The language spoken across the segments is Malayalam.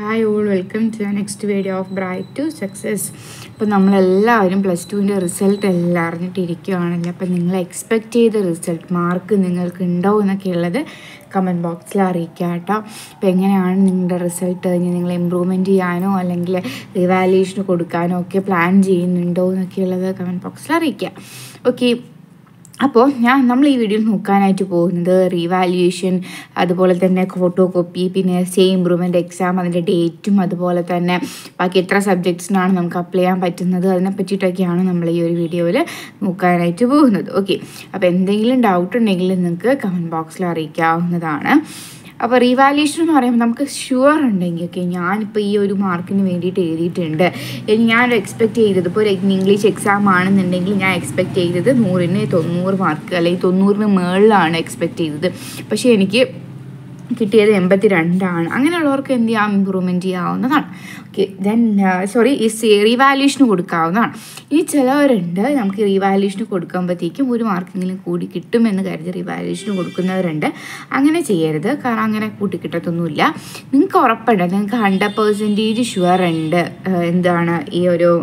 hi all welcome to next video of bright to success അപ്പോൾ നമ്മളെല്ലാവരും പ്ലസ് ടുവിൻ്റെ റിസൾട്ട് എല്ലാം അറിഞ്ഞിട്ടിരിക്കുകയാണല്ലോ അപ്പോൾ നിങ്ങൾ എക്സ്പെക്റ്റ് ചെയ്ത റിസൾട്ട് മാർക്ക് നിങ്ങൾക്ക് ഉണ്ടോ എന്നൊക്കെ ഉള്ളത് കമൻറ്റ് ബോക്സിൽ അറിയിക്കുക കേട്ടോ അപ്പോൾ എങ്ങനെയാണ് നിങ്ങളുടെ റിസൾട്ട് കഴിഞ്ഞ് നിങ്ങൾ ഇമ്പ്രൂവ്മെൻറ്റ് ചെയ്യാനോ അല്ലെങ്കിൽ റിവാലുവേഷന് കൊടുക്കാനോ ഒക്കെ പ്ലാൻ ചെയ്യുന്നുണ്ടോ എന്നൊക്കെയുള്ളത് കമൻറ്റ് ബോക്സിൽ അറിയിക്കുക ഓക്കെ അപ്പോൾ ഞാൻ നമ്മൾ ഈ വീഡിയോയിൽ നോക്കാനായിട്ട് പോകുന്നത് റീവാലുവേഷൻ അതുപോലെ തന്നെ ഫോട്ടോ കോപ്പി പിന്നെ സെയിം ഇമ്പ്രൂവ്മെൻ്റ് എക്സാം അതിൻ്റെ ഡേറ്റും അതുപോലെ തന്നെ ബാക്കി എത്ര സബ്ജക്ട്സിനാണ് നമുക്ക് അപ്ലൈ ചെയ്യാൻ പറ്റുന്നത് അതിനെ പറ്റിയിട്ടൊക്കെയാണ് നമ്മൾ ഈ ഒരു വീഡിയോയിൽ നോക്കാനായിട്ട് പോകുന്നത് ഓക്കെ അപ്പോൾ എന്തെങ്കിലും ഡൗട്ട് ഉണ്ടെങ്കിൽ നിങ്ങൾക്ക് കമൻറ്റ് ബോക്സിൽ അറിയിക്കാവുന്നതാണ് അപ്പോൾ റീവാലുവേഷൻ എന്ന് പറയുമ്പോൾ നമുക്ക് ഷുവർ ഉണ്ടെങ്കിൽ ഓക്കെ ഞാനിപ്പോൾ ഈ ഒരു മാർക്കിന് വേണ്ടിയിട്ട് എഴുതിയിട്ടുണ്ട് ഇനി ഞാൻ എക്സ്പെക്റ്റ് ചെയ്തത് ഇപ്പോൾ ഒരു ഇംഗ്ലീഷ് എക്സാം ആണെന്നുണ്ടെങ്കിൽ ഞാൻ എക്സ്പെക്റ്റ് ചെയ്തത് നൂറിന് തൊണ്ണൂറ് മാർക്ക് അല്ലെങ്കിൽ തൊണ്ണൂറിന് മുകളിലാണ് എക്സ്പെക്റ്റ് ചെയ്തത് പക്ഷേ എനിക്ക് കിട്ടിയത് എൺപത്തി രണ്ടാണ് അങ്ങനെയുള്ളവർക്ക് എന്ത് ചെയ്യാം ഇമ്പ്രൂവ്മെൻറ്റ് ചെയ്യാവുന്നതാണ് ഓക്കെ ദെൻ സോറി ഈ റീവാലുവേഷന് കൊടുക്കാവുന്നതാണ് ഇനി ചിലവരുണ്ട് നമുക്ക് റീവാലുവേഷന് കൊടുക്കുമ്പോഴത്തേക്കും ഒരു മാർക്കെങ്കിലും കൂടി കിട്ടുമെന്ന് കരുതി റീവാലുവേഷന് കൊടുക്കുന്നവരുണ്ട് അങ്ങനെ ചെയ്യരുത് കാരണം അങ്ങനെ കൂട്ടി കിട്ടത്തൊന്നുമില്ല നിങ്ങൾക്ക് ഉറപ്പുണ്ട് നിങ്ങൾക്ക് ഹൺഡ്രഡ് പെർസെൻറ്റേജ് ഷുവർ ഉണ്ട് എന്താണ് ഈ ഒരു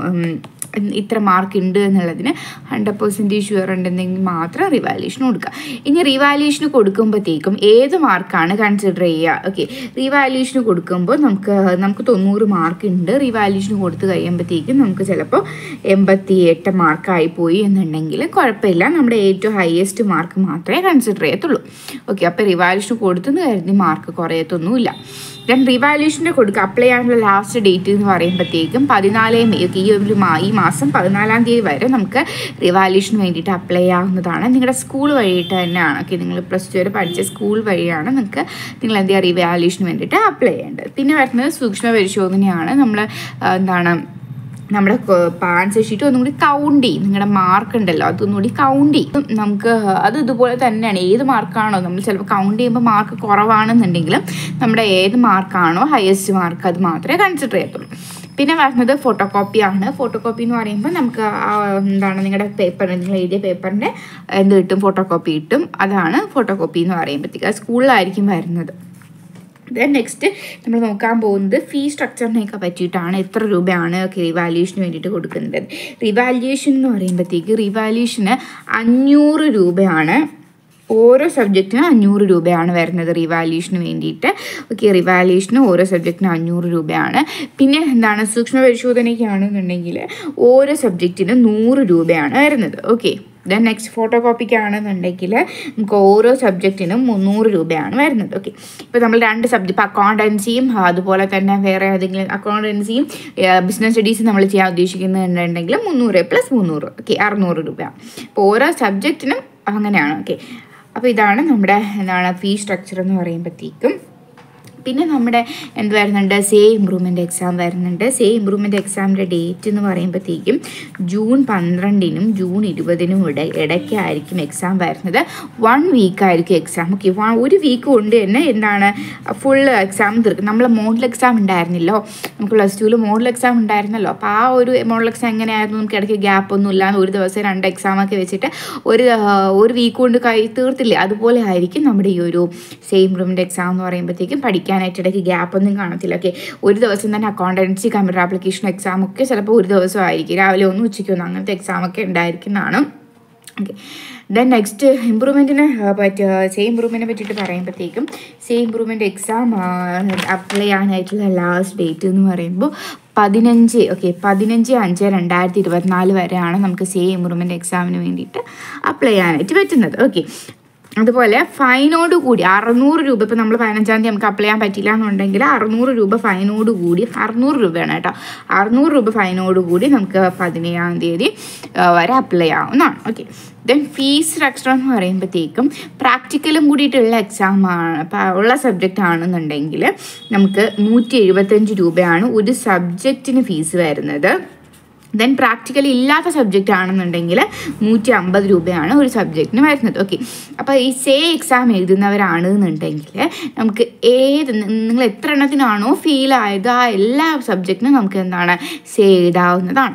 ഇത്ര മാർക്ക് ഉണ്ട് എന്നുള്ളതിന് ഹൺഡ്രഡ് പെർസെൻറ്റേജ് ഷുവർ ഉണ്ടെന്നെങ്കിൽ മാത്രം റിവാലുവേഷൻ കൊടുക്കുക ഇനി റിവാലുവേഷന് കൊടുക്കുമ്പോഴത്തേക്കും ഏത് മാർക്കാണ് കൺസിഡർ ചെയ്യുക ഓക്കെ റിവാലുവേഷന് കൊടുക്കുമ്പോൾ നമുക്ക് നമുക്ക് തൊണ്ണൂറ് മാർക്ക് ഉണ്ട് റിവാലുവേഷന് കൊടുത്ത് കഴിയുമ്പോഴത്തേക്കും നമുക്ക് ചിലപ്പോൾ എൺപത്തി എട്ട് മാർക്കായി പോയി എന്നുണ്ടെങ്കിൽ കുഴപ്പമില്ല നമ്മുടെ ഏറ്റവും ഹയസ്റ്റ് മാർക്ക് മാത്രമേ കൺസിഡർ ചെയ്യത്തുള്ളൂ ഓക്കെ അപ്പോൾ റിവാലുവേഷന് കൊടുത്തെന്ന് കരുതി മാർക്ക് കുറയത്തൊന്നുമില്ല ദെൻ റിവാലുവേഷൻ്റെ കൊടുക്കുക അപ്ലൈ ചെയ്യാനുള്ള ലാസ്റ്റ് ഡേറ്റ് എന്ന് പറയുമ്പോഴത്തേക്കും പതിനാല് മെയ് ഈ ഒരു ഈ മാസം പതിനാലാം തീയതി വരെ നമുക്ക് റിവാലുവേഷന് വേണ്ടിയിട്ട് അപ്ലൈ ചെയ്യാവുന്നതാണ് നിങ്ങളുടെ സ്കൂൾ വഴിയിട്ട് തന്നെയാണ് ഓക്കെ നിങ്ങൾ പ്ലസ് ടു വരെ പഠിച്ച സ്കൂൾ വഴിയാണ് നിങ്ങൾക്ക് നിങ്ങൾ എന്ത് ചെയ്യുക റിവാലുവേഷന് വേണ്ടിയിട്ട് അപ്ലൈ ചെയ്യേണ്ടത് പിന്നെ വരുന്നത് സൂക്ഷ്മ പരിശോധനയാണ് നമ്മൾ എന്താണ് നമ്മുടെ ആൻസർ ഷീറ്റ് ഒന്നും കൂടി കൗണ്ട് ചെയ്യും നിങ്ങളുടെ മാർക്ക് ഉണ്ടല്ലോ അതൊന്നും കൂടി കൗണ്ട് ചെയ്യും നമുക്ക് അത് ഇതുപോലെ തന്നെയാണ് ഏത് മാർക്കാണോ നമ്മൾ ചിലപ്പോൾ കൗണ്ട് ചെയ്യുമ്പോൾ മാർക്ക് കുറവാണെന്നുണ്ടെങ്കിലും നമ്മുടെ ഏത് മാർക്കാണോ ഹയസ്റ്റ് മാർക്ക് അത് മാത്രമേ കൺസിഡർ ചെയ്യത്തുള്ളൂ പിന്നെ വരുന്നത് ഫോട്ടോ കോപ്പിയാണ് ഫോട്ടോ കോപ്പി എന്ന് പറയുമ്പോൾ നമുക്ക് എന്താണ് നിങ്ങളുടെ പേപ്പർ നിങ്ങൾ എഴുതിയ പേപ്പറിൻ്റെ എന്ത് കിട്ടും ഫോട്ടോ കോപ്പി കിട്ടും അതാണ് ഫോട്ടോ കോപ്പി എന്ന് പറയുമ്പോഴത്തേക്ക് അത് സ്കൂളിലായിരിക്കും വരുന്നത് ദെൻ നെക്സ്റ്റ് നമ്മൾ നോക്കാൻ പോകുന്നത് ഫീ സ്ട്രക്ചറിനെയൊക്കെ പറ്റിയിട്ടാണ് എത്ര രൂപയാണ് റിവാല്യൂഷന് വേണ്ടിയിട്ട് കൊടുക്കുന്നത് റിവാല്യൂഷൻ എന്ന് പറയുമ്പോഴത്തേക്ക് റിവാല്യൂഷന് അഞ്ഞൂറ് രൂപയാണ് ഓരോ സബ്ജക്റ്റിനും അഞ്ഞൂറ് രൂപയാണ് വരുന്നത് റിവാല്യൂഷന് വേണ്ടിയിട്ട് ഓക്കെ റിവാല്യൂഷന് ഓരോ സബ്ജക്റ്റിനും അഞ്ഞൂറ് രൂപയാണ് പിന്നെ എന്താണ് സൂക്ഷ്മ പരിശോധനയ്ക്കാണെന്നുണ്ടെങ്കിൽ ഓരോ സബ്ജക്റ്റിനും നൂറ് രൂപയാണ് വരുന്നത് ഓക്കെ ദെൻ നെക്സ്റ്റ് ഫോട്ടോ കോപ്പിക്ക് ആണെന്നുണ്ടെങ്കിൽ നമുക്ക് ഓരോ സബ്ജക്റ്റിനും മുന്നൂറ് രൂപയാണ് വരുന്നത് ഓക്കെ ഇപ്പോൾ നമ്മൾ രണ്ട് സബ്ജക്റ്റ് ഇപ്പോൾ അക്കൗണ്ടൻസിയും അതുപോലെ തന്നെ വേറെ ഏതെങ്കിലും അക്കൗണ്ടൻസിയും ബിസിനസ് സ്റ്റഡീസും നമ്മൾ ചെയ്യാൻ ഉദ്ദേശിക്കുന്നുണ്ടെങ്കിൽ മുന്നൂറ് പ്ലസ് മുന്നൂറ് ഓക്കെ അറുന്നൂറ് രൂപയാണ് അപ്പോൾ ഓരോ സബ്ജക്റ്റിനും അങ്ങനെയാണ് ഓക്കെ അപ്പോൾ ഇതാണ് നമ്മുടെ എന്താണ് ഫീ സ്ട്രക്ചർ എന്ന് പറയുമ്പോഴത്തേക്കും പിന്നെ നമ്മുടെ എന്ത് വരുന്നുണ്ട് സേ ഇമ്പ്രൂവ്മെൻ്റ് എക്സാം വരുന്നുണ്ട് സേ ഇമ്പ്രൂവ്മെൻ്റ് എക്സാമിൻ്റെ ഡേറ്റ് എന്ന് പറയുമ്പോഴത്തേക്കും ജൂൺ പന്ത്രണ്ടിനും ജൂൺ ഇരുപതിനും ഇട ഇടയ്ക്കായിരിക്കും എക്സാം വരുന്നത് വൺ വീക്ക് ആയിരിക്കും എക്സാം ഓക്കെ ഒരു വീക്ക് കൊണ്ട് തന്നെ എന്താണ് ഫുൾ എക്സാം തീർക്കും നമ്മൾ മോഡൽ എക്സാം ഉണ്ടായിരുന്നല്ലോ നമുക്ക് പ്ലസ് ടുവിൽ മോഡൽ എക്സാം ഉണ്ടായിരുന്നല്ലോ അപ്പോൾ ആ ഒരു മോഡൽ എക്സാം എങ്ങനെയായിരുന്നു നമുക്ക് ഇടയ്ക്ക് ഗ്യാപ്പ് ഒന്നും ഇല്ലാതെ ഒരു ദിവസം രണ്ട് എക്സാമൊക്കെ വെച്ചിട്ട് ഒരു ഒരു വീക്ക് കൊണ്ട് കൈ തീർത്തില്ലേ അതുപോലെ ആയിരിക്കും നമ്മുടെ ഈ ഒരു സേ ഇമ്പ്രൂവ്മെൻ്റ് എക്സാം എന്ന് പറയുമ്പോഴത്തേക്കും പഠിക്കാൻ പഠിക്കാനായിട്ട് ഇടയ്ക്ക് ഗ്യാപ്പ് ഒന്നും കാണത്തില്ല ഓക്കെ ഒരു ദിവസം തന്നെ അക്കൗണ്ടൻസി കമ്പ്യൂട്ടർ ആപ്ലിക്കേഷൻ എക്സാം ഒക്കെ ചിലപ്പോൾ ഒരു ദിവസം ആയിരിക്കും രാവിലെ ഒന്നും ഉച്ചയ്ക്ക് ഒന്നും അങ്ങനത്തെ എക്സാം ഒക്കെ ഉണ്ടായിരിക്കുന്നതാണ് ഓക്കെ ദെൻ നെക്സ്റ്റ് ഇമ്പ്രൂവ്മെൻറ്റിനെ പറ്റി സേ ഇമ്പ്രൂവ്മെൻറ്റിനെ പറ്റിയിട്ട് പറയുമ്പോഴത്തേക്കും സേ ഇമ്പ്രൂവ്മെൻറ്റ് എക്സാം അപ്ലൈ ചെയ്യാനായിട്ടുള്ള ലാസ്റ്റ് ഡേറ്റ് എന്ന് പറയുമ്പോൾ പതിനഞ്ച് ഓക്കെ പതിനഞ്ച് അഞ്ച് രണ്ടായിരത്തി ഇരുപത്തിനാല് വരെയാണ് നമുക്ക് സേ ഇമ്പ്രൂവ്മെൻറ്റ് എക്സാമിന് വേണ്ടിയിട്ട് അപ്ലൈ ചെയ്യാനായിട്ട് പറ്റുന്നത് ഓക്കെ അതുപോലെ ഫൈനോട് കൂടി അറുന്നൂറ് രൂപ ഇപ്പോൾ നമ്മൾ പതിനഞ്ചാം തീയതി നമുക്ക് അപ്ലൈ ചെയ്യാൻ പറ്റില്ല എന്നുണ്ടെങ്കിൽ അറുന്നൂറ് രൂപ ഫൈനോട് കൂടി അറുന്നൂറ് രൂപയാണ് കേട്ടോ അറുന്നൂറ് രൂപ ഫൈനോട് കൂടി നമുക്ക് പതിനേഴാം തീയതി വരെ അപ്ലൈ ചെയ്യാവുന്നതാണ് ഓക്കെ ദെൻ ഫീസ് സ്ട്രക്ചർ എന്ന് പറയുമ്പോഴത്തേക്കും പ്രാക്ടിക്കലും കൂടിയിട്ടുള്ള എക്സാമാണ് ഉള്ള സബ്ജക്റ്റ് ആണെന്നുണ്ടെങ്കിൽ നമുക്ക് നൂറ്റി എഴുപത്തഞ്ച് രൂപയാണ് ഒരു സബ്ജക്റ്റിന് ഫീസ് വരുന്നത് ദെൻ പ്രാക്ടിക്കൽ ഇല്ലാത്ത സബ്ജക്റ്റ് ആണെന്നുണ്ടെങ്കിൽ നൂറ്റി അമ്പത് രൂപയാണ് ഒരു സബ്ജക്റ്റിന് വരുന്നത് ഓക്കെ അപ്പോൾ ഈ സേ എക്സാം എഴുതുന്നവരാണ് എന്നുണ്ടെങ്കിൽ നമുക്ക് ഏത് നിങ്ങൾ എത്ര എണ്ണത്തിനാണോ ഫെയിൽ ആയത് ആ എല്ലാ സബ്ജക്റ്റിനും നമുക്ക് എന്താണ് സേ എഴുതാവുന്നതാണ്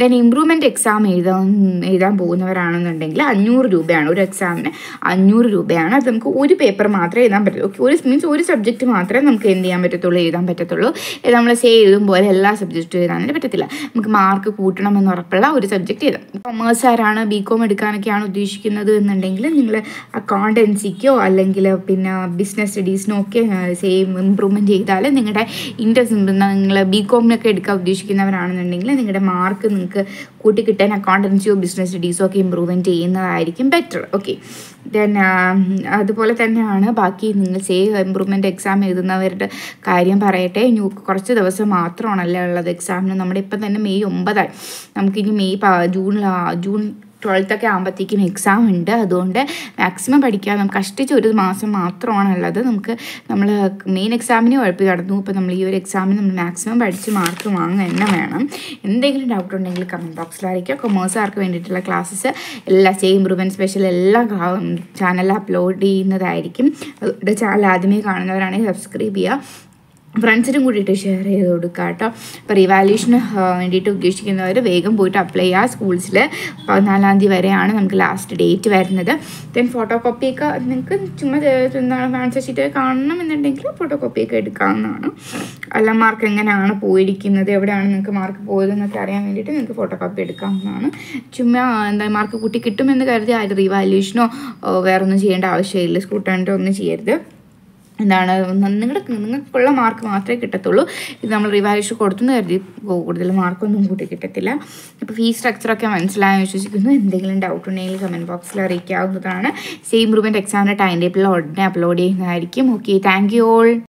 ദെൻ ഇമ്പ്രൂവ്മെൻറ്റ് എക്സാം എഴുതാൻ എഴുതാൻ പോകുന്നവരാണെന്നുണ്ടെങ്കിൽ അഞ്ഞൂറ് രൂപയാണ് ഒരു എക്സാമിന് അഞ്ഞൂറ് രൂപയാണ് അത് നമുക്ക് ഒരു പേപ്പർ മാത്രമേ എഴുതാൻ പറ്റുള്ളൂ ഓക്കെ ഒരു മീൻസ് ഒരു സബ്ജക്റ്റ് മാത്രമേ നമുക്ക് എന്ത് ചെയ്യാൻ പറ്റത്തുള്ളൂ എഴുതാൻ പറ്റത്തുള്ളൂ ഇത് നമ്മൾ സേ എഴുതും പോലെ എല്ലാ സബ്ജക്റ്റും എഴുതാനായിട്ട് പറ്റത്തില്ല നമുക്ക് മാർക്ക് കൂട്ടണമെന്ന് ഉറപ്പുള്ള ഒരു സബ്ജക്റ്റ് എഴുതാം കൊമേഴ്സ് ആരാണ് ബി കോം എടുക്കാനൊക്കെയാണ് ഉദ്ദേശിക്കുന്നത് എന്നുണ്ടെങ്കിൽ നിങ്ങൾ അക്കൗണ്ടൻസിക്കോ അല്ലെങ്കിൽ പിന്നെ ബിസിനസ് സ്റ്റഡീസിനോ ഒക്കെ സെയിം ഇമ്പ്രൂവ്മെൻറ്റ് ചെയ്താൽ നിങ്ങളുടെ ഇൻട്രസ്റ്റ് നിങ്ങൾ ബി കോമിനൊക്കെ എടുക്കാൻ ഉദ്ദേശിക്കുന്നവരാണെന്നുണ്ടെങ്കിൽ നിങ്ങളുടെ മാർക്ക് നിങ്ങൾക്ക് കൂട്ടിക്കിട്ടാൻ അക്കൗണ്ടൻസിയോ ബിസിനസ് സ്റ്റഡീസോ ഒക്കെ ഇമ്പ്രൂവ്മെൻറ്റ് ചെയ്യുന്നതായിരിക്കും ബെറ്റർ ഓക്കെ ദെൻ അതുപോലെ തന്നെയാണ് ബാക്കി നിങ്ങൾ സേ ഇമ്പ്രൂവ്മെൻറ്റ് എക്സാം എഴുതുന്നവരുടെ കാര്യം പറയട്ടെ ഇനി കുറച്ച് ദിവസം മാത്രമാണല്ലേ ഉള്ളത് എക്സാമിന് നമ്മുടെ ഇപ്പം തന്നെ മെയ് ഒമ്പതായി നമുക്കിനി മെയ് പ- ജൂൺ ലാ- ജൂൺ ട്വൽത്തൊക്കെ ആകുമ്പോഴത്തേക്കും എക്സാം ഉണ്ട് അതുകൊണ്ട് മാക്സിമം പഠിക്കാൻ നമുക്ക് കഷ്ടിച്ച് ഒരു മാസം മാത്രമാണ് ഉള്ളത് നമുക്ക് നമ്മൾ മെയിൻ എക്സാമിന് ഉഴപ്പി കടന്നു ഇപ്പോൾ നമ്മൾ ഈ ഒരു എക്സാമിന് നമ്മൾ മാക്സിമം പഠിച്ച് മാർക്ക് വാങ്ങുക തന്നെ വേണം എന്തെങ്കിലും ഡൗട്ട് ഉണ്ടെങ്കിൽ കമൻറ്റ് ബോക്സിൽ അറിയിക്കുക കൊമേഴ്സുകാർക്ക് വേണ്ടിയിട്ടുള്ള ക്ലാസ്സസ് എല്ലാ സെയിം ഇമ്പ്രൂവ്മെൻറ്റ് സ്പെഷ്യൽ എല്ലാ ചാനലിൽ അപ്ലോഡ് ചെയ്യുന്നതായിരിക്കും അതുകൊണ്ട് ചാനൽ ആദ്യമേ കാണുന്നവരാണെങ്കിൽ സബ്സ്ക്രൈബ് ചെയ്യുക ഫ്രണ്ട്സിനും കൂടിയിട്ട് ഷെയർ ചെയ്ത് കൊടുക്കുക കേട്ടോ അപ്പോൾ റിവാല്യൂഷന് വേണ്ടിയിട്ട് ഉദ്ദേശിക്കുന്നവർ വേഗം പോയിട്ട് അപ്ലൈ ചെയ്യുക സ്കൂൾസിൽ പതിനാലാം തീയതി വരെയാണ് നമുക്ക് ലാസ്റ്റ് ഡേറ്റ് വരുന്നത് ദെൻ ഫോട്ടോ കോപ്പിയൊക്കെ നിങ്ങൾക്ക് ചുമ്മാ എന്താണ് ആൻസർ ഷീറ്റ് കാണണമെന്നുണ്ടെങ്കിൽ ഫോട്ടോ കോപ്പിയൊക്കെ എടുക്കാവുന്നതാണ് അല്ല മാർക്ക് എങ്ങനെയാണ് പോയിരിക്കുന്നത് എവിടെയാണ് നിങ്ങൾക്ക് മാർക്ക് പോയതെന്നൊക്കെ അറിയാൻ വേണ്ടിയിട്ട് നിങ്ങൾക്ക് ഫോട്ടോ കോപ്പി എടുക്കാവുന്നതാണ് ചുമ്മാ എന്താ മാർക്ക് കൂട്ടി കിട്ടുമെന്ന് കരുതി ആരും റിവാല്യൂഷനോ വേറെ ഒന്നും ചെയ്യേണ്ട ആവശ്യമില്ല സ്കൂട്ടറിൻ്റെ ഒന്നും ചെയ്യരുത് എന്താണ് നിങ്ങളുടെ നിങ്ങൾക്കുള്ള മാർക്ക് മാത്രമേ കിട്ടത്തുള്ളൂ ഇത് നമ്മൾ റിവാലുവേഷൻ കൊടുത്തെന്ന് കരുതി കൂടുതൽ മാർക്കൊന്നും കൂട്ടി കിട്ടത്തില്ല അപ്പോൾ ഫീസ് സ്ട്രക്ചറൊക്കെ മനസ്സിലായെന്ന് വിശ്വസിക്കുന്നു എന്തെങ്കിലും ഡൗട്ട് ഉണ്ടെങ്കിൽ കമൻറ്റ് ബോക്സിൽ അറിയിക്കാവുന്നതാണ് സെയിം ഇമ്പ്രൂവ്മെൻറ്റ് എക്സാമിൻ്റെ ടൈം ടേബിൾ ഉടനെ അപ്ലോഡ് ചെയ്യുന്നതായിരിക്കും ഓക്കെ താങ്ക് യു ഓൾ